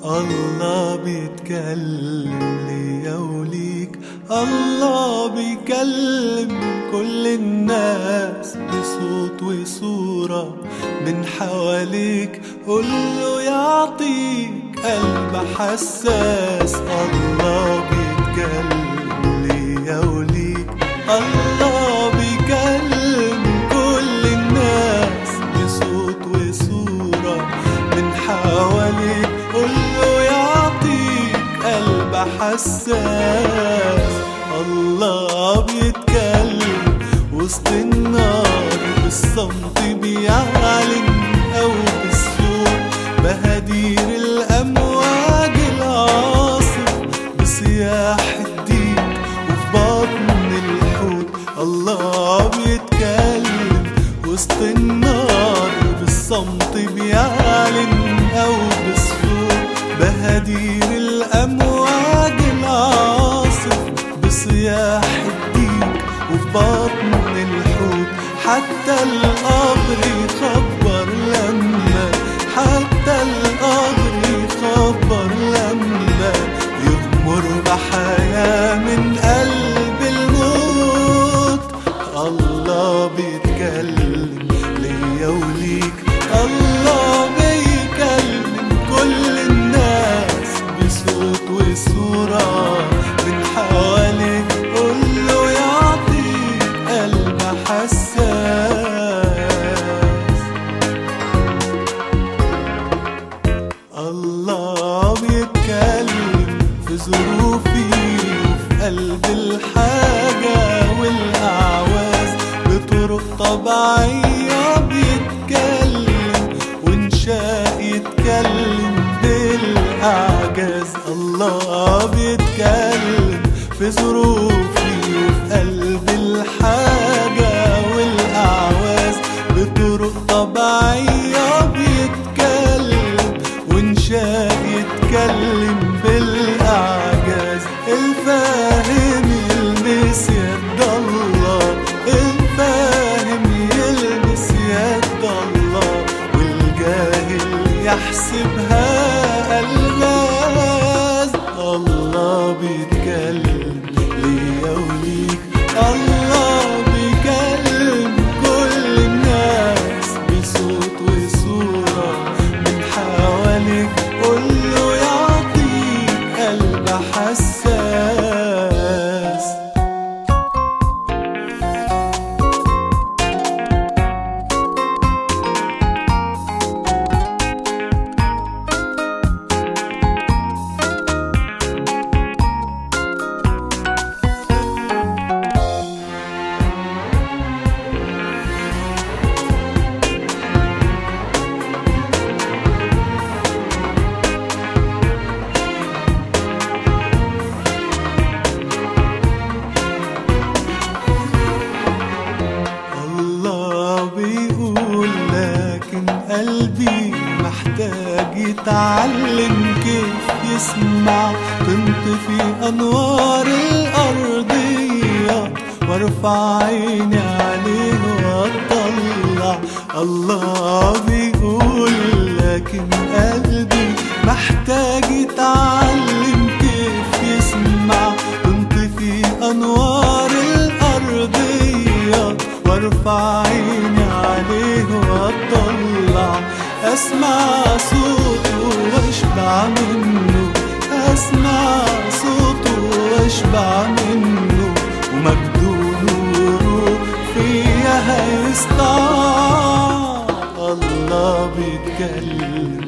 الله بيتكلم ليا وليك الله بيكلم كل الناس بصوت وصورة من حواليك قوله يعطيك قلب حساس الله بيتكلم ليا وليك الله بيكلم كل الناس بصوت وصورة من حواليك قوله يعطيك قلب حساس الله بيتكلم وسط النار بالصمت بيعلن أو بالصوت بهدير الأمواج العاصف بصياح الديك وفي بطن الحوت الله بيتكلم وسط النار بالصمت بيعلن أو بالصوت بهدير الأمواج العاصف بصياح الديك وفي بطن الحوت حتى القبر يخبر لما حتى القبر يخبر لما يغمر بحياة من قلب الموت الله بيتكلم ليا وليك الله بيكلم كل الناس بصوت وصورة من حواليك قوله يعطيك قلب حساس الله بيتكلم في ظروفي وفي قلب الحاجة والأعواز بطرق طبيعية بيتكلم وإنشاء يتكلم بالأعجاز الله بيتكلم في ظروفي وفي قلب الحاجة والأعواز بطرق طبيعية بيتكلم وإنشاء يتكلم بالأعجاز الفاهم يلمس يد الله الفاهم يلمس يد الله والجاهل يحسبها ألغاز الله بيتكلم ليا وليك الله بيكلم كل الناس بصوت وصورة من حواليك قوله يعطيك قلب حساس الله بيقول لكن قلبي محتاج يتعلم كيف يسمع تنطفي أنوار الأرضية وارفع عيني عليه واطلع الله بيقول لكن قلبي محتاج يتعلم كيف يسمع تنطفي أنوار الأرضية وارفع عيني عليه واطلع اسمع صوته واشبع منه اسمع صوته واشبع منه ومجده نوره فيا هيسطع الله بيتكلم